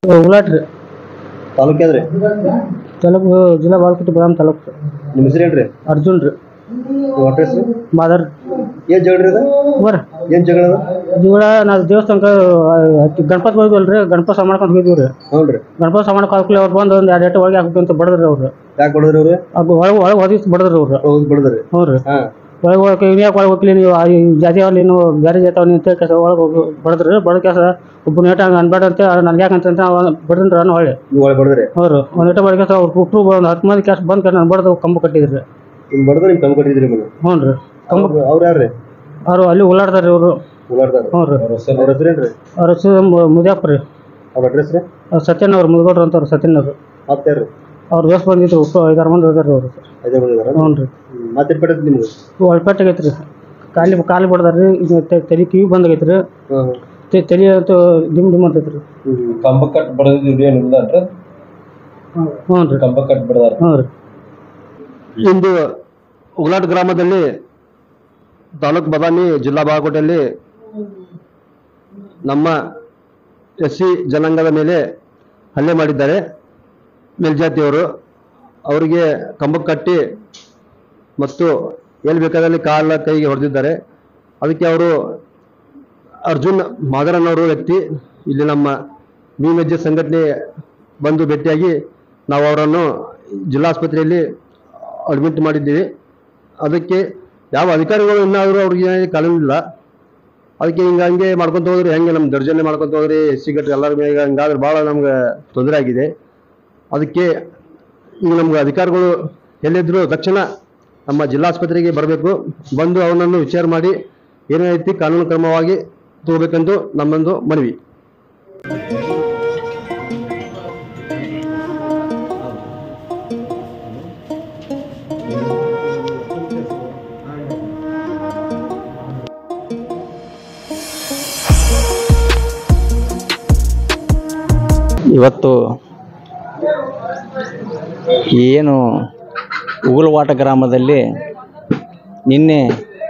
ಉಲಾಟ್ರಿ ತಾಲೂಕ್ ಯಾವ್ದ್ರಿ ತಾಲೂಕು ಜಿಲ್ಲಾ ಬಾಲ್ಕೋಟೆ ಬದಾಮ್ ತಾಲೂಕು ನಿಮ್ಮ ಹೆಸರು ಏನ್ರಿ ಅರ್ಜುನ್ ರೀ ನಿಮ್ಮ ಅಡ್ರೆಸ್ ಮಾದರ್ ಏನ್ ಜಗಳ ರೀ ಅದು ಬರ್ರಿ ಏನ್ ಜಗಳ ಅದು ಜೀವಳ ನಾವು ದೇವಸ್ಥಾನಕ್ಕೆ ಗಣಪತಿ ಹೋಗಿದ್ವಲ್ಲ ರೀ ಗಣಪತಿ ಸಾಮಾನ್ಕೊಂಡು ಹೋಗಿದ್ವಿ ರೀ ಹ್ಞೂ ರೀ ಗಣಪತಿ ಸಾಮಾನು ಕಾಲ್ಕುಲಿ ಅವ್ರು ಬಂದು ಒಂದು ಎರಡು ಏಟು ಒಳಗೆ ಹಾಕ್ಬೇಕು ಅಂತ ಬಡದ್ರಿ ಅವ್ರು ಯಾಕೆ ಹೊಡೆದ್ರಿ ಅವ್ರು ಅದು ಒಳಗೆ ಒಳಗೆ ಹೊದಿಸಿ ಬಡದ್ರಿ ಅವ್ರು ಹೋಗಿ ಬಿಡದ್ರಿ ಹ್ಞೂ ರೀ ಹಾ ಒಳಗೆ ಒಳಗೆ ಇನ್ಯಾಕೆ ಒಳಗೆ ಹೋಗ್ಲಿ ನೀವು ಆ ಈ ಜಾತಿ ಅವ್ರು ನೀವು ಬೇರೆ ಜಾತಿ ಅವ್ರು ಅಂತ ಕೆಲಸ ಒಳಗೆ ಹೋಗಿ ಬಡದ್ರಿ ಬಡ ಕೆಲಸ ಒಬ್ಬ ನೇಟ ಹಂಗೆ ಅನ್ಬೇಡ ಅಂತ ನನ್ಗೆ ಯಾಕಂತ ಬಡದ್ರಿ ನಾನು ಹೊಳ್ಳಿ ನೀವು ಒಳಗೆ ಬಡದ್ರಿ ಅವ್ರು ಒಂದು ಏಟ ಬಡ ಕೆಲಸ ಅವ್ರು ಕುಟ್ರು ಒಂದು ಹತ್ತು ಮಂದಿ ಕೆಲಸ ಬಂದು ನಾನು ಬಡ್ದು ಕಂಬ ಕಟ್ಟಿದ್ರಿ ನಿಮ್ ಬಡದ್ರ ನಿಮ್ ಕಮ್ಮಿ ಕಟ್ಟಿದ್ರಿ ಮನೆ ಹ್ಞೂ ರೀ ಕಂಬ ಅವ್ರು ಯಾರ್ರಿ ಅವರು ಅಲ್ಲಿ ಓಲಾಡ್ತಾರೆ ಇವರು ಉಳ್ಳಾಡ್ದಾರ ಹ್ಞೂ ರೀ ಅವ್ರ ಹೆಸರು ಏನ್ರಿ ಅವ್ರ ಹೆಸರು ಮು- ಮುದಿಯಪ್ಪ ರೀ ಅವ್ರ ಅಡ್ರೆಸ್ ರೀ ಅವ್ರು ಸತ್ಯನ್ ಅವ್ರು ಮುದ್ಗೌಡ್ರು ಅಂತವ್ರು ಸತ್ಯನ್ ಅವರು ಮತ್ತೆ ಯಾರ್ರಿ ಅವ್ರ ದೋಸ್ತ್ ಬಂದಿದ್ರು ಉಪ್ಪು ಐದಾರು ಮಂದಿ ಹೋಗ್ಯಾರ ಅವರು ಅದೇ ಬಂದಿದಾರ ಹ್ಞೂ ರೀ ಮತ್ತೆ ಪಡೆದ್ ನಿಮ್ಗೆ ಒಳಪೆಟ್ಟಾಗೈತೆ ರೀ ಕಾಲಿ ಕಾಲು ಬಡ್ದಾರ ರೀ ಇದು ತೆ- ತಲೆ ಕಿವಿ ಬಂದಾಗೈತೆ ರೀ ಹ್ಮ್ ತೆ- ತಲೆ ಅಂತೂ ಡಿಮ್ ಡಿಮ್ ಅಂತೈತೆ ರೀ ಹ್ಮ್ ಕಂಬ ಕಟ್ ಬಡದ ವಿಡಿಯೋ ನಿಮ್ದನ್ರಿ ಹ್ಞೂ ರೀ ಕಂಬ ಕಟ್ ಬಡದಾರ ಹ್ಞೂ ರೀ ಇಂದು ಉಗ್ಲಾಟ್ ಗ್ರಾಮದಲ್ಲಿ ತಾಲೂಕ್ ಬದಾಮಿ ಜಿಲ್ಲಾ ಬಾಗಲಕೋಟೆಯಲ್ಲಿ ನಮ್ಮ ಎಸ್ ಸಿ ಜನಾಂಗದ ಮೇಲೆ ಹಲ್ಲೆ ಮಾಡಿದ್ದಾರೆ ಮೇಲ್ಜಾತಿಯವರು ಅವರಿಗೆ ಕಂಬಕ್ಕೆ ಕಟ್ಟಿ ಮತ್ತು ಎಲ್ಲಿ ಬೇಕಾದಲ್ಲಿ ಕಾಲ ಕೈಗೆ ಹೊಡೆದಿದ್ದಾರೆ ಅದಕ್ಕೆ ಅವರು ಅರ್ಜುನ್ ಮಾದರನ್ ಅವರು ವ್ಯಕ್ತಿ ಇಲ್ಲಿ ನಮ್ಮ ಭೀಮಜ್ಜೆ ಸಂಘಟನೆ ಬಂದು ಭೇಟಿಯಾಗಿ ನಾವು ಅವರನ್ನು ಜಿಲ್ಲಾಸ್ಪತ್ರೆಯಲ್ಲಿ ಅಡ್ಮಿಟ್ ಮಾಡಿದ್ದೀವಿ ಅದಕ್ಕೆ ಯಾವ ಅಧಿಕಾರಿಗಳು ಇನ್ನಾದರೂ ಅವ್ರಿಗೆ ಕಾನೂನಿಲ್ಲ ಅದಕ್ಕೆ ಹಿಂಗೆ ಹಂಗೆ ಮಾಡ್ಕೊಂತ ಹೋದ್ರೆ ಹೆಂಗೆ ನಮ್ಮ ದರ್ಜನೆ ಮಾಡ್ಕೊಂತ ಹೋದ್ರೆ ಎಸ್ ಸಿ ಗಟ್ಟು ಎಲ್ಲರ ಮೇಲೆ ಹಂಗಾದ್ರೆ ಭಾಳ ನಮ್ಗೆ ತೊಂದರೆ ಆಗಿದೆ ಅದಕ್ಕೆ ಈಗ ನಮ್ಗೆ ಅಧಿಕಾರಿಗಳು ಎಲ್ಲಿದ್ರು ತಕ್ಷಣ ನಮ್ಮ ಜಿಲ್ಲಾಸ್ಪತ್ರೆಗೆ ಬರಬೇಕು ಬಂದು ಅವನನ್ನು ವಿಚಾರ ಮಾಡಿ ಏನೇ ರೀತಿ ಕಾನೂನು ಕ್ರಮವಾಗಿ ತಗೋಬೇಕೆಂದು ನಮ್ಮೊಂದು ಮನವಿ ಇವತ್ತು ಏನು ಉಗುಲವಾಟ ಗ್ರಾಮದಲ್ಲಿ ನಿನ್ನೆ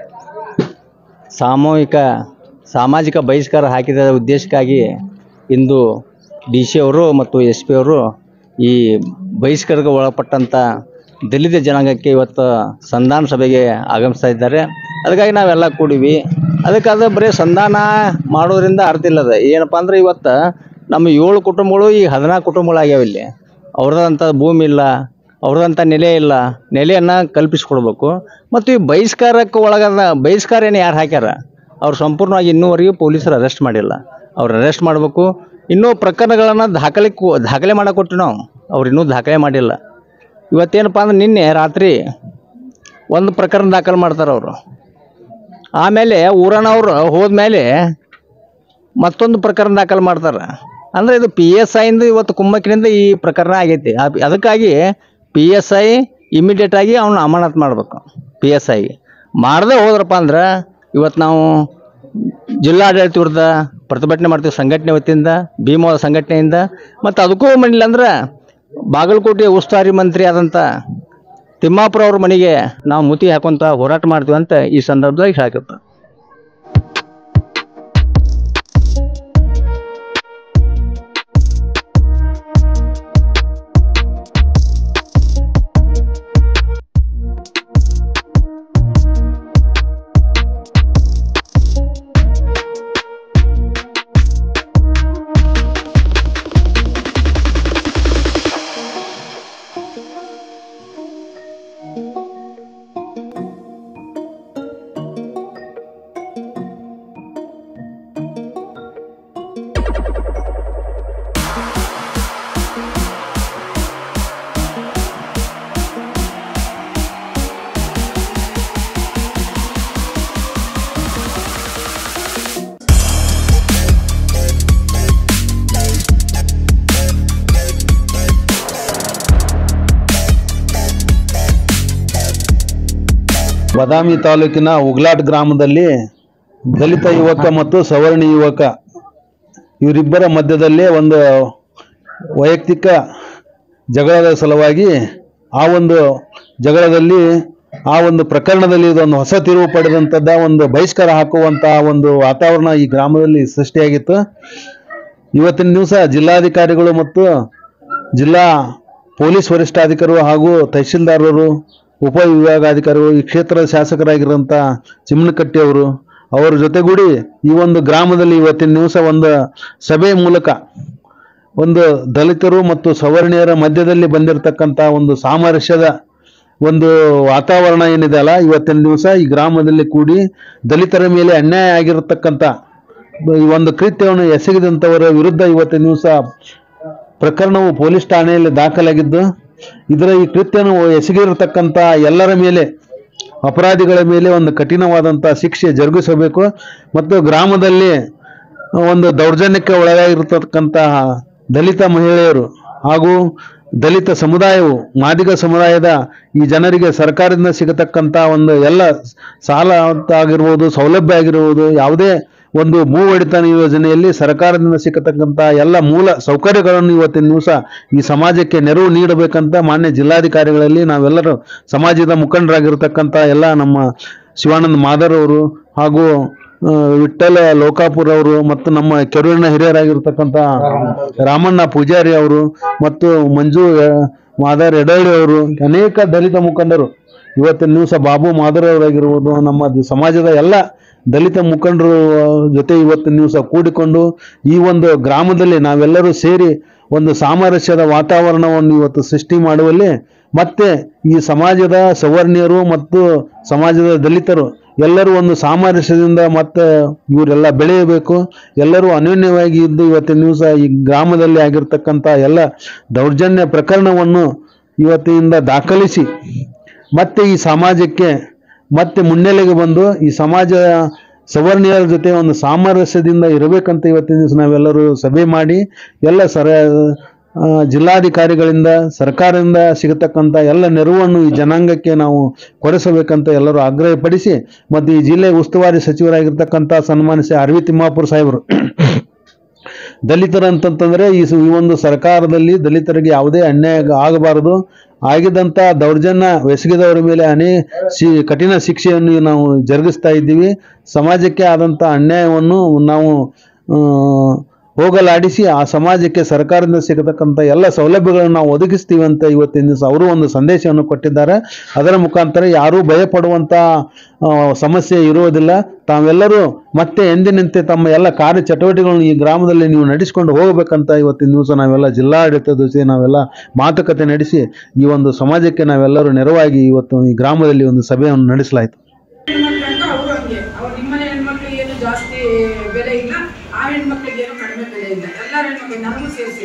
ಸಾಮೂಹಿಕ ಸಾಮಾಜಿಕ ಬಹಿಷ್ಕಾರ ಹಾಕಿದ ಉದ್ದೇಶಕ್ಕಾಗಿ ಇಂದು ಡಿ ಸಿ ಅವರು ಮತ್ತು ಎಸ್ ಪಿ ಅವರು ಈ ಬಹಿಷ್ಕಾರಕ್ಕೆ ಒಳಪಟ್ಟಂಥ ದಲಿತ ಜನಾಂಗಕ್ಕೆ ಇವತ್ತು ಸಂಧಾನ ಸಭೆಗೆ ಆಗಮಿಸ್ತಾ ಇದ್ದಾರೆ ಅದಕ್ಕಾಗಿ ನಾವೆಲ್ಲ ಕೂಡಿವಿ ಅದಕ್ಕಾದ್ರೆ ಬರೀ ಸಂಧಾನ ಮಾಡೋದ್ರಿಂದ ಅರ್ಥ ಇಲ್ಲದ ಏನಪ್ಪ ಅಂದ್ರೆ ಇವತ್ತು ನಮ್ಮ ಏಳು ಕುಟುಂಬಗಳು ಈ ಹದಿನಾಲ್ಕು ಕುಟುಂಬಗಳು ಆಗ್ಯಾವ ಇಲ್ಲಿ ಅವ್ರದಂಥ ಭೂಮಿ ಇಲ್ಲ ಅವ್ರದಂಥ ನೆಲೆ ಇಲ್ಲ ನೆಲೆಯನ್ನು ಕಲ್ಪಿಸ್ಕೊಡ್ಬೇಕು ಮತ್ತು ಈ ಬಹಿಷ್ಕಾರಕ್ಕೆ ಒಳಗಾದ ಬಹಿಷ್ಕಾರ ಏನು ಯಾರು ಹಾಕ್ಯಾರ ಅವ್ರು ಸಂಪೂರ್ಣವಾಗಿ ಇನ್ನೂವರೆಗೂ ಪೊಲೀಸರು ಅರೆಸ್ಟ್ ಮಾಡಿಲ್ಲ ಅವ್ರು ಅರೆಸ್ಟ್ ಮಾಡಬೇಕು ಇನ್ನೂ ಪ್ರಕರಣಗಳನ್ನು ದಾಖಲೆ ಕೊ- ದಾಖಲೆ ಮಾಡಕ್ಕೆ ಕೊಟ್ಟು ನಾವು ಅವ್ರು ಇನ್ನೂ ದಾಖಲೆ ಮಾಡಿಲ್ಲ ಇವತ್ತೇನಪ್ಪ ಅಂದ್ರೆ ನಿನ್ನೆ ರಾತ್ರಿ ಒಂದು ಪ್ರಕರಣ ದಾಖಲೆ ಮಾಡ್ತಾರೆ ಅವರು ಆಮೇಲೆ ಊರನವ್ರು ಹೋದ್ಮೇಲೆ ಮತ್ತೊಂದು ಪ್ರಕರಣ ದಾಖಲು ಮಾಡ್ತಾರೆ ಅಂದರೆ ಇದು ಪಿ ಎಸ್ ಐಯಿಂದ ಇವತ್ತು ಕುಮ್ಮಕ್ಕಿನಿಂದ ಈ ಪ್ರಕರಣ ಆಗೈತಿ ಆ- ಅದಕ್ಕಾಗಿ ಪಿ ಎಸ್ ಐ ಇಮಿಡಿಯೇಟಾಗಿ ಅವನ್ನ ಅಮಾನತ್ ಮಾಡಬೇಕು ಪಿ ಎಸ್ ಐ ಮಾಡದೆ ಹೋದ್ರಪ್ಪ ಅಂದ್ರೆ ಇವತ್ತು ನಾವು ಜಿಲ್ಲಾಡಳಿತ ವಿರುದ್ಧ ಪ್ರತಿಭಟನೆ ಮಾಡ್ತೀವಿ ಸಂಘಟನೆ ವತಿಯಿಂದ ಭೀಮವಾದ ಸಂಘಟನೆಯಿಂದ ಮತ್ತು ಅದಕ್ಕೂ ಮಾಡಿಲ್ಲ ಅಂದ್ರೆ ಬಾಗಲಕೋಟೆ ಉಸ್ತುವಾರಿ ಮಂತ್ರಿ ಆದಂಥ ತಿಮ್ಮಾಪುರ ಅವ್ರ ಮನೆಗೆ ನಾವು ಮುತಿ ಹಾಕೊಂತ ಹೋರಾಟ ಮಾಡ್ತೀವಿ ಅಂತ ಈ ಸಂದರ್ಭದಾಗ ಹೇಳಕತ್ತ ಬದಾಮಿ ತಾಲೂಕಿನ ಉಗ್ಲಾಟ್ ಗ್ರಾಮದಲ್ಲಿ ದಲಿತ ಯುವಕ ಮತ್ತು ಸವರ್ಣ ಯುವಕ ಇವರಿಬ್ಬರ ಮಧ್ಯದಲ್ಲೇ ಒಂದು ವೈಯಕ್ತಿಕ ಜಗಳದ ಸಲುವಾಗಿ ಆ ಒಂದು ಜಗಳದಲ್ಲಿ ಆ ಒಂದು ಪ್ರಕರಣದಲ್ಲಿ ಇದೊಂದು ಹೊಸ ತಿರುವು ಪಡೆದಂಥದ್ದ ಒಂದು ಬಹಿಷ್ಕಾರ ಹಾಕುವಂತಹ ಒಂದು ವಾತಾವರಣ ಈ ಗ್ರಾಮದಲ್ಲಿ ಸೃಷ್ಟಿಯಾಗಿತ್ತು ಇವತ್ತಿನ ದಿವಸ ಜಿಲ್ಲಾಧಿಕಾರಿಗಳು ಮತ್ತು ಜಿಲ್ಲಾ ಪೊಲೀಸ್ ವರಿಷ್ಠಾಧಿಕಾರಿಗಳು ಹಾಗೂ ತಹಶೀಲ್ದಾರರು ಉಪವಿಭಾಗಾಧಿಕಾರಿಗಳು ಈ ಕ್ಷೇತ್ರದ ಶಾಸಕರಾಗಿರುವಂಥ ಚಿಮ್ಮನಕಟ್ಟಿ ಅವರು ಅವರ ಜೊತೆಗೂಡಿ ಈ ಒಂದು ಗ್ರಾಮದಲ್ಲಿ ಇವತ್ತಿನ ದಿವಸ ಒಂದು ಸಭೆ ಮೂಲಕ ಒಂದು ದಲಿತರು ಮತ್ತು ಸವರ್ಣೀಯರ ಮಧ್ಯದಲ್ಲಿ ಬಂದಿರತಕ್ಕಂಥ ಒಂದು ಸಾಮರಸ್ಯದ ಒಂದು ವಾತಾವರಣ ಏನಿದೆ ಅಲ್ಲ ಇವತ್ತಿನ ದಿವಸ ಈ ಗ್ರಾಮದಲ್ಲಿ ಕೂಡಿ ದಲಿತರ ಮೇಲೆ ಅನ್ಯಾಯ ಆಗಿರತಕ್ಕಂಥ ಈ ಒಂದು ಕೃತ್ಯವನ್ನು ಎಸಗಿದಂಥವರ ವಿರುದ್ಧ ಇವತ್ತಿನ ದಿವಸ ಪ್ರಕರಣವು ಪೊಲೀಸ್ ಠಾಣೆಯಲ್ಲಿ ದಾಖಲಾಗಿದ್ದು ಇದರ ಈ ಕೃತ್ಯವನ್ನು ಎಸಗಿರತಕ್ಕಂಥ ಎಲ್ಲರ ಮೇಲೆ ಅಪರಾಧಿಗಳ ಮೇಲೆ ಒಂದು ಕಠಿಣವಾದಂಥ ಶಿಕ್ಷೆ ಜರುಗಿಸಬೇಕು ಮತ್ತು ಗ್ರಾಮದಲ್ಲಿ ಒಂದು ದೌರ್ಜನ್ಯಕ್ಕೆ ಒಳಗಾಗಿರತಕ್ಕಂತಹ ದಲಿತ ಮಹಿಳೆಯರು ಹಾಗೂ ದಲಿತ ಸಮುದಾಯವು ಮಾದಿಗ ಸಮುದಾಯದ ಈ ಜನರಿಗೆ ಸರ್ಕಾರದಿಂದ ಸಿಗತಕ್ಕಂಥ ಒಂದು ಎಲ್ಲ ಸಾಲ ಆಗಿರ್ಬೋದು ಸೌಲಭ್ಯ ಆಗಿರ್ಬೋದು ಯಾವುದೇ ಒಂದು ಭೂ ಒಡೆತನ ಯೋಜನೆಯಲ್ಲಿ ಸರ್ಕಾರದಿಂದ ಸಿಗತಕ್ಕಂಥ ಎಲ್ಲ ಮೂಲ ಸೌಕರ್ಯಗಳನ್ನು ಇವತ್ತಿನ ದಿವಸ ಈ ಸಮಾಜಕ್ಕೆ ನೆರವು ನೀಡಬೇಕಂತ ಮಾನ್ಯ ಜಿಲ್ಲಾಧಿಕಾರಿಗಳಲ್ಲಿ ನಾವೆಲ್ಲರೂ ಸಮಾಜದ ಮುಖಂಡರಾಗಿರ್ತಕ್ಕಂಥ ಎಲ್ಲ ನಮ್ಮ ಶಿವಾನಂದ ಮಾದರ್ ಅವರು ಹಾಗೂ ಆ, ವಿಠ್ಠಲ ಲೋಕಾಪುರ್ ಅವರು ಮತ್ತು ನಮ್ಮ ಕೆರೂರಿನ ಹಿರಿಯರಾಗಿರ್ತಕ್ಕಂಥ ರಾಮಣ್ಣ ಪೂಜಾರಿ ಅವರು ಮತ್ತು ಮಂಜು ಆ, ಮಾದರ್ ಎಡಳ್ಳಿ ಅವರು ಅನೇಕ ದಲಿತ ಮುಖಂಡರು ಇವತ್ತಿನ ದಿವಸ ಬಾಬು ಮಾದರ್ ಅವರಾಗಿರ್ಬೋದು ನಮ್ಮ ದ- ಸಮಾಜದ ಎಲ್ಲ ದಲಿತ ಮುಖಂಡರು ಆ, ಜೊತೆ ಇವತ್ತಿನ ದಿವಸ ಕೂಡಿಕೊಂಡು ಈ ಒಂದು ಗ್ರಾಮದಲ್ಲಿ ನಾವೆಲ್ಲರೂ ಸೇರಿ ಒಂದು ಸಾಮರಸ್ಯದ ವಾತಾವರಣವನ್ನು ಇವತ್ತು ಸೃಷ್ಟಿ ಮಾಡುವಲ್ಲಿ ಮತ್ತೆ ಈ ಸಮಾಜದ ಸವರ್ಣೀಯರು ಮತ್ತು ಸಮಾಜದ ದಲಿತರು ಎಲ್ಲರೂ ಒಂದು ಸಾಮರಸ್ಯದಿಂದ ಮತ್ತೆ ಇವರೆಲ್ಲ ಬೆಳೆಯಬೇಕು ಎಲ್ಲರೂ ಅನ್ಯೋನ್ಯವಾಗಿ ಇದ್ದು ಇವತ್ತಿನ ದಿವಸ ಈ ಗ್ರಾಮದಲ್ಲಿ ಆಗಿರ್ತಕ್ಕಂಥ ಎಲ್ಲ ದೌರ್ಜನ್ಯ ಪ್ರಕರಣವನ್ನು ಇವತ್ತಿನಿಂದ ದಾಖಲಿಸಿ ಮತ್ತೆ ಈ ಸಮಾಜಕ್ಕೆ ಮತ್ತೆ ಮುನ್ನೆಲೆಗೆ ಬಂದು ಈ ಸಮಾಜ ಸವರ್ಣೀಯರ ಜೊತೆ ಒಂದು ಸಾಮರಸ್ಯದಿಂದ ಇರಬೇಕಂತ ಇವತ್ತಿನ ದಿವಸ ನಾವೆಲ್ಲರೂ ಸಭೆ ಮಾಡಿ ಎಲ್ಲ ಸರ ಆ, ಜಿಲ್ಲಾಧಿಕಾರಿಗಳಿಂದ ಸರ್ಕಾರದಿಂದ ಸಿಗತಕ್ಕಂಥ ಎಲ್ಲ ನೆರವನ್ನು ಈ ಜನಾಂಗಕ್ಕೆ ನಾವು ಕೊಡಿಸಬೇಕಂತ ಎಲ್ಲರೂ ಆಗ್ರಹಪಡಿಸಿ ಮತ್ತು ಈ ಜಿಲ್ಲೆ ಉಸ್ತುವಾರಿ ಸಚಿವರಾಗಿರ್ತಕ್ಕಂಥ ಸನ್ಮಾನಿಸಿ ಅರವಿ ತಿಮ್ಮಾಪುರ ಸಾಹೇಬರು ದಲಿತರಂತಂತಂದ್ರೆ ಈ ಸ- ಈ ಒಂದು ಸರ್ಕಾರದಲ್ಲಿ ದಲಿತರಿಗೆ ಯಾವುದೇ ಅನ್ಯಾಯ ಆಗಬಾರದು ಆಗಿದ್ದಂಥ ದೌರ್ಜನ್ಯ ಎಸಗಿದವರ ಮೇಲೆ ಅನೇ ಶಿ ಕಠಿಣ ಶಿಕ್ಷೆಯನ್ನು ನಾವು ಜರುಗಿಸ್ತಾ ಇದ್ದೀವಿ ಸಮಾಜಕ್ಕೆ ಆದಂಥ ಅನ್ಯಾಯವನ್ನು ನಾವು ಆ, ಹೋಗಲಾಡಿಸಿ ಆ ಸಮಾಜಕ್ಕೆ ಸರ್ಕಾರದಿಂದ ಸಿಗತಕ್ಕಂಥ ಎಲ್ಲ ಸೌಲಭ್ಯಗಳನ್ನು ನಾವು ಒದಗಿಸ್ತೀವಿ ಅಂತ ಇವತ್ತಿನ ದಿವಸ ಅವರು ಒಂದು ಸಂದೇಶವನ್ನು ಕೊಟ್ಟಿದ್ದಾರೆ ಅದರ ಮುಖಾಂತರ ಯಾರೂ ಭಯಪಡುವಂಥ ಆ, ಸಮಸ್ಯೆ ಇರುವುದಿಲ್ಲ ತಾವೆಲ್ಲರೂ ಮತ್ತೆ ಎಂದಿನಂತೆ ತಮ್ಮ ಎಲ್ಲ ಕಾರ್ಯ ಚಟುವಟಿಕೆಗಳನ್ನು ಈ ಗ್ರಾಮದಲ್ಲಿ ನೀವು ನಡೆಸಿಕೊಂಡು ಹೋಗಬೇಕಂತ ಇವತ್ತಿನ ದಿವಸ ನಾವೆಲ್ಲ ಜಿಲ್ಲಾಡಳಿತದ ಜೊತೆ ನಾವೆಲ್ಲ ಮಾತುಕತೆ ನಡೆಸಿ ಈ ಒಂದು ಸಮಾಜಕ್ಕೆ ನಾವೆಲ್ಲರೂ ನೆರವಾಗಿ ಇವತ್ತು ಈ ಗ್ರಾಮದಲ್ಲಿ ಒಂದು ಸಭೆಯನ್ನು ನಡೆಸಲಾಯಿತು ಹೆಣ್ಮಕ್ಳಂತೂ ಅವರು ಹಂಗೆ ಅವ್ರು ನಿಮ್ಮನೆ ಹೆಣ್ಮಕ್ಳಿಗೆ ಏನು ಜಾಸ್ತಿ ಬೆಲೆ ಇಲ್ಲ ಆ ಹೆಣ್ಮಕ್ಳಿಗೆ ಏನು ಕಡಿಮೆ ಬೆಲೆ ಇಲ್ಲ ಎಲ್ಲರ ಹೆಣ್ಮಕ್ಳು ನನಗೂ ಸೇರಿಸಿ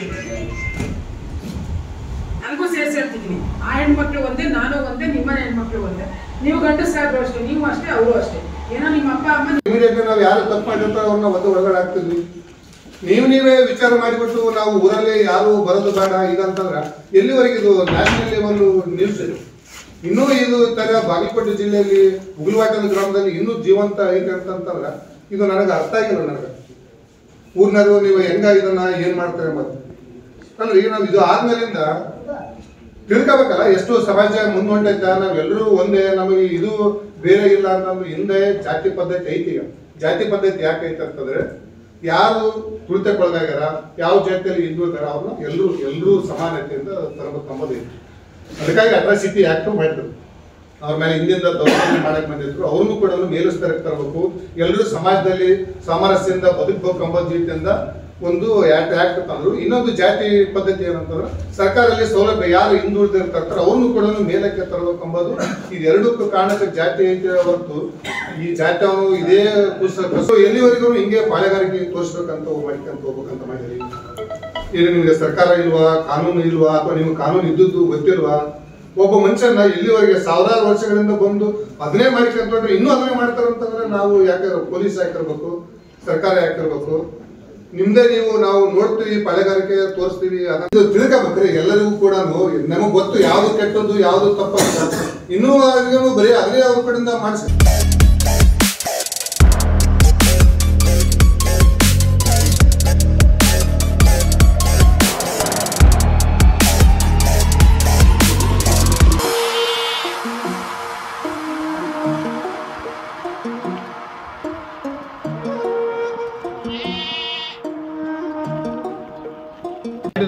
ನನಗೂ ಸೇರಿಸಿ ಹೇಳ್ತಿದ್ದೀನಿ ಆ ಹೆಣ್ಮಕ್ಳು ಒಂದೇ ನಾನು ಒಂದೇ ನಿಮ್ಮನೆ ಹೆಣ್ಮಕ್ಳು ಒಂದೇ ನೀವು ಗಂಡಸ್ರಾದ್ರು ಅಷ್ಟೇ ನೀವು ಅಷ್ಟೇ ಅವರು ಅಷ್ಟೇ ಏನೋ ನಿಮ್ಮ ಅಪ್ಪ ಅಮ್ಮ ಇಮಿಡಿಯೇಟ್ ನಾವು ಯಾರು ತಪ್ಪು ಮಾಡಿರ್ತಾರೋ ಅವ್ರನ್ನ ಒಂದು ಒಳಗಡೆ ಹಾಕ್ತಿದ್ವಿ ನೀವು ನೀವೇ ವಿಚಾರ ಮಾಡಿಬಿಟ್ಟು ನಾವು ಊರಲ್ಲಿ ಯಾರು ಬರೋದು ಬೇಡ ಇದಂತಂದ್ರ ಎಲ್ಲಿವರೆಗೆ ಇದು ನ್ಯಾಷನಲ್ ಲೆವೆಲ್ ನ್ಯೂಸ್ ಇದು ಇನ್ನೂ ಇದು ತರ ಬಾಗಲಕೋಟೆ ಜಿಲ್ಲೆಯಲ್ಲಿ ಉಗುಲ್ವಾಟದ ಗ್ರಾಮದಲ್ಲಿ ಇನ್ನೂ ಜೀವಂತ ಐತೆ ಅಂತಂತಂದ್ರ ಇದು ನನಗೆ ಅರ್ಥ ಆಗಿಲ್ಲ ನನಗೆ ಊರ್ನವರು ನೀವು ಹೆಂಗ ಇದನ್ನ ಏನ್ ಮಾಡ್ತಾರೆ ಮತ್ತೆ ಅಲ್ರಿ ನಾವು ಇದು ಆದ್ಮೇಲಿಂದ ತಿಳ್ಕೊಬೇಕಲ್ಲ ಎಷ್ಟು ಸಮಾಜ ಮುಂದೊಂಡೈತ ನಾವೆಲ್ಲರೂ ಒಂದೇ ನಮಗೆ ಇದು ಬೇರೆ ಇಲ್ಲ ಅಂತಂದ್ರೆ ಹಿಂದೆ ಜಾತಿ ಪದ್ಧತಿ ಐತಿ ಈಗ ಜಾತಿ ಪದ್ಧತಿ ಯಾಕೆ ಐತೆ ಅಂತಂದ್ರೆ ಯಾರು ತುಳಿತಕ್ಕೊಳಗಾಗ್ಯಾರ ಯಾವ ಜಾತಿಯಲ್ಲಿ ಹಿಂದೂ ಇದಾರ ಅವ್ರನ್ನ ಎಲ್ಲರೂ ಎಲ್ಲರೂ ಸಮಾನತೆಯಿಂದ ತರಬೇಕಂಬುದು ಐತಿ ಅದಕ್ಕಾಗಿ ಅಟ್ರಾಸಿಟಿ ಆಕ್ಟ್ ಮಾಡಿದ್ರು ಅವ್ರ ಮೇಲೆ ಹಿಂದಿಂದ ದೌರ್ಜನ್ಯ ಮಾಡಕ್ ಬಂದಿದ್ರು ಅವ್ರನ್ನೂ ಕೂಡ ಮೇಲುಸ್ತರಕ್ಕೆ ತರಬೇಕು ಎಲ್ಲರೂ ಸಮಾಜದಲ್ಲಿ ಸಾಮರಸ್ಯದಿಂದ ಬದುಕಬೇಕು ಎಂಬ ರೀತಿಯಿಂದ ಒಂದು ಆಕ್ಟ್ ಆಕ್ಟ್ ತಂದ್ರು ಇನ್ನೊಂದು ಜಾತಿ ಪದ್ಧತಿ ಏನಂತಂದ್ರೆ ಸರ್ಕಾರದಲ್ಲಿ ಸೌಲಭ್ಯ ಯಾರು ಹಿಂದುಳಿದಿರ್ತಾರೆ ಅವ್ರನ್ನೂ ಕೂಡ ಮೇಲಕ್ಕೆ ತರಬೇಕು ಎಂಬುದು ಇದೆರಡಕ್ಕೂ ಕಾರಣಕ್ಕೆ ಜಾತಿ ಐತೆ ಹೊರತು ಈ ಜಾತಿ ಅವನು ಇದೇ ಪುಸ್ತಕ ಸೊ ಎಲ್ಲಿವರೆಗೂ ಹಿಂಗೆ ಪಾಳೆಗಾರಿಕೆ ತೋರಿಸ್ಬೇಕಂತ ಮಾಡ್ಕೊಂತ ಹೋಗ್ಬೇಕಂತ ಮಾಡಿರಿ ಈಗ ನಿಮ್ಗೆ ಸರ್ಕಾರ ಇಲ್ವಾ ಕಾನೂನು ಇಲ್ವಾ ಅಥವಾ ನಿಮ್ಗೆ ಕಾನೂನು ಇದ್ದದ್ದು ಗೊತ್ತಿಲ್ವಾ ಒಬ್ಬ ಮನುಷ್ಯನ ಎಲ್ಲಿವರೆಗೆ ಸಾವಿರಾರು ವರ್ಷಗಳಿಂದ ಬಂದು ಅದನ್ನೇ ಮಾಡ್ಕೊಂಡ್ರೆ ಇನ್ನೂ ಅದನ್ನೇ ಮಾಡ್ತಾರಂತಂದ್ರೆ ನಾವು ಯಾಕೆ ಪೊಲೀಸ್ ಯಾಕಿರ್ಬೇಕು ಸರ್ಕಾರ ಯಾಕಿರ್ಬೇಕು ನಿಮ್ದೇ ನೀವು ನಾವು ನೋಡ್ತೀವಿ ಪಾಳೆಗಾರಿಕೆ ತೋರಿಸ್ತೀವಿ ಅದನ್ನ ತಿಳ್ಕೊಬೇಕ್ರಿ ಎಲ್ಲರಿಗೂ ಕೂಡ ನಮಗ್ ಗೊತ್ತು ಯಾವ್ದು ಕೆಟ್ಟದ್ದು ಯಾವ್ದು ತಪ್ಪಂತ ಇನ್ನೂ ಅದನ್ನು ಬರೀ ಅದನ್ನೇ ಅವ್ರ ಕಡೆಯಿಂದ ಮಾಡಿಸಿ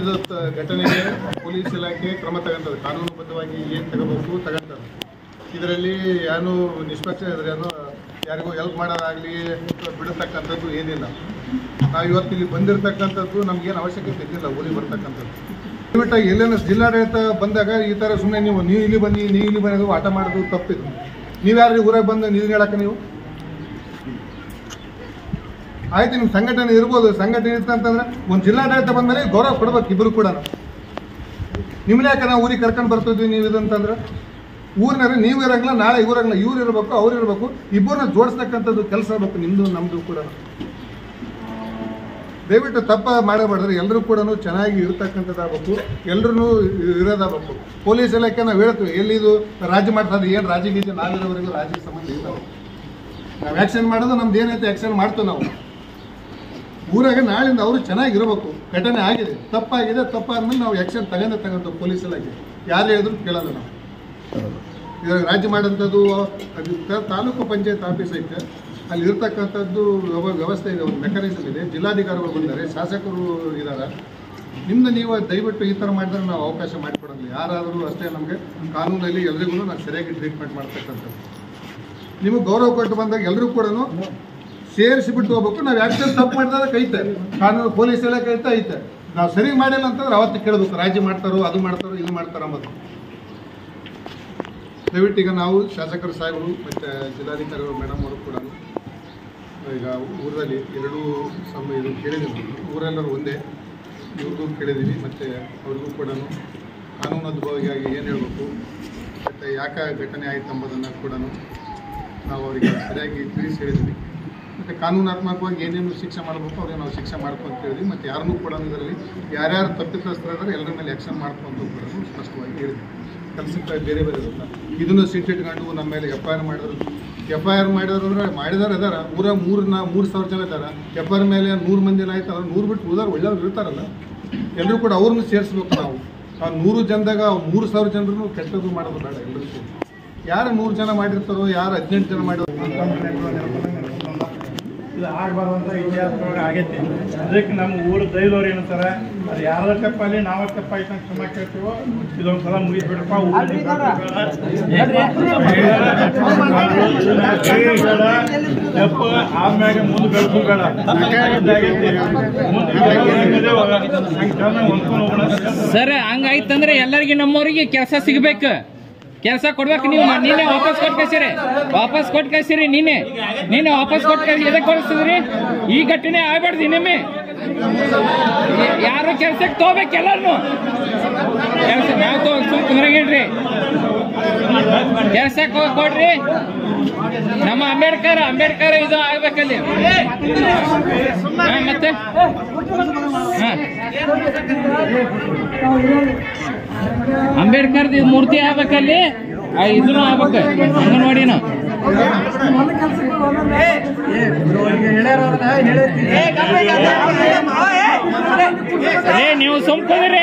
ನಡೆದ ತ- ಘಟನೆಗೆ ಪೊಲೀಸ್ ಇಲಾಖೆ ಕ್ರಮ ತಗೊಂತದೆ ಕಾನೂನುಬದ್ಧವಾಗಿ ಏನು ತಗೋಬೇಕು ತಗೊಂತದೆ ಇದರಲ್ಲಿ ಏನು ನಿಷ್ಪಕ್ಷ ಇದ್ರೆ ಏನು ಯಾರಿಗೂ ಹೆಲ್ಪ್ ಮಾಡೋದಾಗಲಿ ಬಿಡತಕ್ಕಂಥದ್ದು ಏನಿಲ್ಲ ನಾವು ಇವತ್ತು ಇಲ್ಲಿ ಬಂದಿರತಕ್ಕಂಥದ್ದು ನಮಗೇನು ಅವಶ್ಯಕತೆ ಇದ್ದಿಲ್ಲ ಊರಿಗೆ ಬರ್ತಕ್ಕಂಥದ್ದು ದಯವಿಟ್ಟಾಗಿ ಎಲ್ಲೇನ ಜಿಲ್ಲಾಡಳಿತ ಬಂದಾಗ ಈ ಥರ ಸುಮ್ಮನೆ ನೀವು ನೀವು ಇಲ್ಲಿ ಬನ್ನಿ ನೀವು ಇಲ್ಲಿ ಬನ್ನಿ ಅದು ಆಟ ಮಾಡೋದು ತಪ್ಪಿತ್ತು ನೀವು ಯಾರು ಊರಾಗ ಬಂದು ನೀವು ಹೇಳಕ್ಕೆ ನೀವು ಆಯ್ತು ನಿಮ್ಮ ಸಂಘಟನೆ ಇರ್ಬೋದು ಸಂಘಟನೆ ಇತ್ತು ಅಂತಂದ್ರೆ ಒಂದು ಜಿಲ್ಲಾಡಳಿತ ಬಂದಮೇಲೆ ಗೌರವ ಕೊಡ್ಬೇಕು ಇಬ್ಬರು ಕೂಡ ನಿಮ್ಮನ್ನ ಯಾಕೆ ನಾವು ಊರಿಗೆ ಕರ್ಕೊಂಡು ಬರ್ತಿದ್ವಿ ನೀವು ಇದಂತಂದ್ರೆ ಊರಿನಾರ ನೀವು ಇರಂಗಿಲ್ಲ ನಾಳೆ ಇವ್ರಂಗಿಲ್ಲ ಇವ್ರು ಇರಬೇಕು ಅವ್ರು ಇರಬೇಕು ಇಬ್ಬರನ್ನ ಜೋಡಿಸ್ತಕ್ಕಂಥದ್ದು ಕೆಲಸ ಆಗಬೇಕು ನಿಮ್ಮದು ನಮ್ಮದು ಕೂಡ ದಯವಿಟ್ಟು ತಪ್ಪ ಮಾಡಬಾರ್ದ್ರೆ ಎಲ್ಲರೂ ಕೂಡ ಚೆನ್ನಾಗಿ ಇರ್ತಕ್ಕಂಥದ್ದಾಗಬೇಕು ಎಲ್ಲರೂ ಇರೋದಾಗಬೇಕು ಪೊಲೀಸ್ ಇಲಾಖೆ ನಾವು ಹೇಳ್ತೀವಿ ಎಲ್ಲಿದು ರಾಜ್ಯ ಮಾಡ್ತಾರೆ ಏನು ರಾಜ್ಯ ಗೀಜೆ ನಾವಿರೋವರೆಗೂ ರಾಜ್ಯ ಸಂಬಂಧ ಇಲ್ಲ ನಾವು ಆ್ಯಕ್ಷನ್ ಮಾಡೋದು ನಮ್ದು ಏನೈತೆ ಆ್ಯಕ್ಷನ್ ಮಾಡ್ತೀವಿ ನಾವು ಊರಾಗ ನಾಳಿಂದ ಅವರು ಚೆನ್ನಾಗಿರ್ಬೇಕು ಘಟನೆ ಆಗಿದೆ ತಪ್ಪಾಗಿದೆ ತಪ್ಪಾದ್ಮೇಲೆ ನಾವು ಆ್ಯಕ್ಷನ್ ತಗೊಂಡೆ ತಗೊಂಡು ಪೊಲೀಸ್ ಇಲಾಖೆ ಯಾರು ಹೇಳಿದ್ರು ಕೇಳೋದು ನಾವು ಇವಾಗ ರಾಜ್ಯ ಮಾಡೋಂಥದ್ದು ಅದು ತ- ತಾಲೂಕು ಪಂಚಾಯತ್ ಆಫೀಸ್ ಐತೆ ಅಲ್ಲಿ ಇರ್ತಕ್ಕಂಥದ್ದು ವ್ಯವ- ವ್ಯವಸ್ಥೆ ಇದೆ ಒಂದು ಮೆಕಾನಿಸಮ್ ಇದೆ ಜಿಲ್ಲಾಧಿಕಾರಿಗಳು ಬಂದರೆ ಶಾಸಕರು ಇದ್ದಾರೆ ನಿಮ್ದು ನೀವು ದಯವಿಟ್ಟು ಈ ಥರ ಮಾಡಿದ್ರೆ ನಾವು ಅವಕಾಶ ಮಾಡಿಕೊಡೋದಿಲ್ಲ ಯಾರಾದರೂ ಅಷ್ಟೇ ನಮಗೆ ಕಾನೂನಲ್ಲಿ ಎಲ್ರಿಗೂ ನಾವು ಸರಿಯಾಗಿ ಟ್ರೀಟ್ಮೆಂಟ್ ಮಾಡ್ತಕ್ಕಂಥದ್ದು ನಿಮಗೆ ಗೌರವ ಕೊಟ್ಟು ಬಂದಾಗ ಎಲ್ಲರೂ ಕೂಡ ಸೇರಿಸಿ ಬಿಟ್ಟು ಹೋಗ್ಬೇಕು ನಾವು ಆ್ಯಕ್ಷನ್ ತಪ್ಪು ಮಾಡಿದಾಗ ಐತೆ ಕಾನೂನು ಪೊಲೀಸ್ ಇಲಾಖೆ ಐತೆ ಐತೆ ನಾವು ಸರಿ ಮಾಡಿಲ್ಲ ಅಂತಂದ್ರೆ ಅವತ್ತು ಕೇಳಬೇಕು ರಾಜ್ಯ ಮಾಡ್ತಾರೋ ಅದು ಮಾಡ್ತಾರೋ ಇದು ಮಾಡ್ತಾರೋ ಅಂಬೋದು ದಯವಿಟ್ಟು ಈಗ ನಾವು ಶಾಸಕರ ಸಾಹೇಬರು ಮತ್ತು ಜಿಲ್ಲಾಧಿಕಾರಿಗಳು ಮೇಡಮ್ ಅವರು ಕೂಡ ಈಗ ಊರಲ್ಲಿ ಎರಡೂ ಸಮ ಇದು ಕೇಳಿದ್ದೀವಿ ಊರೆಲ್ಲರೂ ಒಂದೇ ಇವ್ರಿಗೂ ಕೇಳಿದ್ದೀವಿ ಮತ್ತು ಅವ್ರಿಗೂ ಕೂಡ ಕಾನೂನಾತ್ಮಕವಾಗಿ ಏನು ಹೇಳಬೇಕು ಮತ್ತು ಯಾಕೆ ಘಟನೆ ಆಯ್ತು ಎಂಬುದನ್ನು ಕೂಡ ನಾವು ಅವರಿಗೆ ಸರಿಯಾಗಿ ತಿಳಿಸಿ ಹೇಳಿದ್ವಿ ಮತ್ತು ಕಾನೂನಾತ್ಮಕವಾಗಿ ಏನೇನು ಶಿಕ್ಷೆ ಮಾಡಬೇಕು ಅವ್ರಿಗೆ ನಾವು ಶಿಕ್ಷೆ ಮಾಡ್ಕೊ ಅಂತ ಹೇಳಿದ್ವಿ ಮತ್ತು ಯಾರನ್ನೂ ಕೂಡ ಇದರಲ್ಲಿ ಯಾರ್ಯಾರು ತಪ್ಪಿತಸ್ಥರಿದ್ದಾರೆ ಎಲ್ಲರ ಮೇಲೆ ಆ್ಯಕ್ಷನ್ ಮಾಡ್ಕೊಂತ ಕೂಡ ಸ್ಪಷ್ಟವಾಗಿ ಹೇಳಿದ್ವಿ ಕೆಲಸಕ್ಕೆ ಬೇರೆ ಬೇರೆ ಇರುತ್ತೆ ಇದನ್ನು ಸಿಟ್ಟಿಟ್ಕೊಂಡು ನಮ್ಮ ಮೇಲೆ ಎಫ್ ಐ ಆರ್ ಮಾಡಿದ್ರು ಎಫ್ ಐ ಆರ್ ಮಾಡಿದ್ರು ಅಂದ್ರೆ ಮಾಡಿದಾರೆ ಇದಾರ ಊರ ಮೂರು ನಾ ಮೂರು ಸಾವಿರ ಜನ ಇದ್ದಾರೆ ಎಫ್ ಐ ಆರ್ ಮೇಲೆ ನೂರು ಮಂದಿ ಆಯ್ತು ಅವ್ರು ನೂರು ಬಿಟ್ಟು ಉಳಿದವ್ರು ಒಳ್ಳೆಯವ್ರು ಇರ್ತಾರಲ್ಲ ಎಲ್ಲರೂ ಕೂಡ ಅವ್ರನ್ನ ಸೇರಿಸ್ಬೇಕು ನಾವು ಆ ನೂರು ಜನದಾಗ ಮೂರು ಸಾವಿರ ಜನರು ಕೆಟ್ಟದ್ದು ಮಾಡೋದು ಬೇಡ ಎಲ್ಲರಿಗೂ ಯಾರು ನೂರು ಜನ ಮಾಡಿರ್ತಾರೋ ಯಾರು ಹದಿನೆಂಟು ಜನ ಮಾಡಿರೋ ಇದು ಆಗಬಾರ್ದಂತ ಇತಿಹಾಸದೊಳಗೆ ಆಗೈತಿ ಅದಕ್ಕೆ ನಮ್ಮ ಊರು ದೈದವ್ರು ಏನಂತಾರೆ ಅದು ಯಾರ ತಪ್ಪಲ್ಲಿ ನಾವ ತಪ್ಪಾಯ್ತು ಅಂತ ಕ್ಷಮ ಕೇಳ್ತೀವೋ ಇದೊಂದು ಸಲ ಮುಗಿಸ್ಬಿಡ್ರಪ್ಪ ತಪ್ಪ ಆಮ್ಯಾಗ ಮುಂದೆ ಬೆಳೆಸು ಬೇಡ ಸರ್ ಹಂಗಾಯ್ತಂದ್ರೆ ಎಲ್ಲರಿಗೆ ನಮ್ಮವ್ರಿಗೆ ಕೆಲಸ ಸಿಗ್ಬೇಕು ಕೆಲಸ ಕೊಡ್ಬೇಕು ನೀವು ನೀನೆ ವಾಪಸ್ ಕೊಟ್ಟು ಕಳ್ಸಿರಿ ವಾಪಸ್ ಕೊಟ್ಟು ಕಳ್ಸಿರಿ ನೀನೆ ನೀನೆ ವಾಪಸ್ ಕೊಟ್ಟು ಕಳ್ಸಿ ಎದಕ್ಕೆ ಕಳಿಸಿದ್ರಿ ಈ ಘಟನೆ ಆಗ್ಬಾರ್ದು ಇನ್ನೊಮ್ಮೆ ಯಾರು ಕೆಲ್ಸಕ್ಕೆ ತಗೋಬೇಕು ಎಲ್ಲಾರು ಕೆಲಸ ನಾವು ತಗೋ ಸುಮ್ ಕುಂದ್ರಾಗಿಡ್ರಿ ಕೆಲ್ಸಕ್ಕೆ ಹೋಗಿ ಕೊಡ್ರಿ ನಮ್ಮ ಅಂಬೇಡ್ಕರ್ ಅಂಬೇಡ್ಕರ್ ಇದು ಆಗ್ಬೇಕಲ್ಲಿ ಹಾ, ಮತ್ತೆ ಹಾ ಅಂಬೇಡ್ಕರ್ ಮೂರ್ತಿ ಆಗ್ಬೇಕಲ್ಲಿ ಆ, ಇದನ್ನು ಆಗ್ಬೇಕು ಅಂಗನವಾಡಿನ ಏ ನೀವು ಸುಮ್ಕೋದ್ರಿ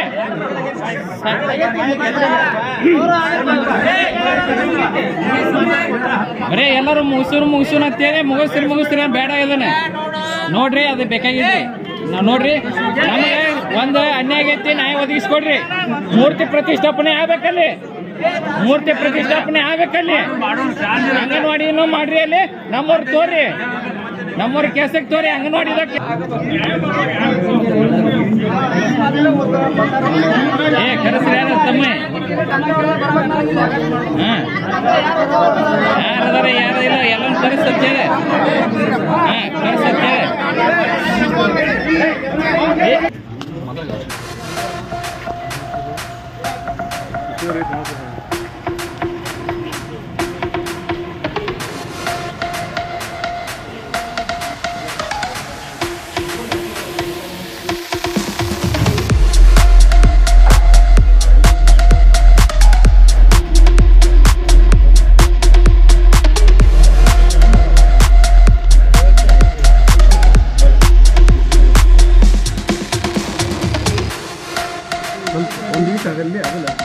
ಬರೇ ಎಲ್ಲರೂ ಮುಗಿಸ್ರು ಮುಗಿಸ್ರು ಅಂತೇಳಿ ಮುಗಿಸ್ರಿ ಮುಗಿಸ್ರಿ ಅಂತ ಬೇಡ ಇದನ್ನ ನೋಡ್ರಿ ಅದು ಬೇಕಾಗಿದ್ರಿ ನಾವ್ ನೋಡ್ರಿ ನಮಗೆ ಒಂದು ಅನ್ಯಾಯ ಆಗೈತಿ ನ್ಯಾಯ ಒದಗಿಸ್ಕೊಡ್ರಿ ಮೂರ್ತಿ ಪ್ರತಿಷ್ಠಾಪನೆ ಆಗ್ಬೇಕಲ್ಲಿ ಮೂರ್ತಿ ಪ್ರತಿಷ್ಠಾಪನೆ ಆಗ್ಬೇಕಲ್ಲಿ ಅಂಗನವಾಡಿನೂ ಮಾಡ್ರಿ ಅಲ್ಲಿ ನಮ್ಮವ್ರು ತೋರಿ ನಮ್ಮವ್ರ ಕೆಲ್ಸಕ್ಕೆ ತೋರಿ ಅಂಗನವಾಡಿದಾಗ ಏ ಕರೆಸ್ರಿ ಯಾರ ತಮ್ಮ ಹಾ ಯಾರದಾರ ಯಾರ ಇಲ್ಲ ಎಲ್ಲ ಕರೆಸ್ತೇವೆ ಹಾ ಕರೆಸ್ತೇವೆ ಒಂದು ಈಟ್ ಆಗಲ್ಲಿ ಆಗಲ್ಲ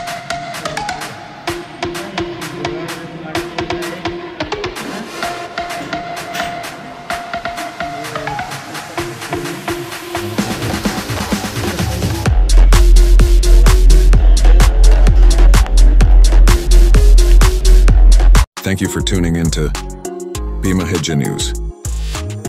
Thank you for tuning in to Bima Hija News.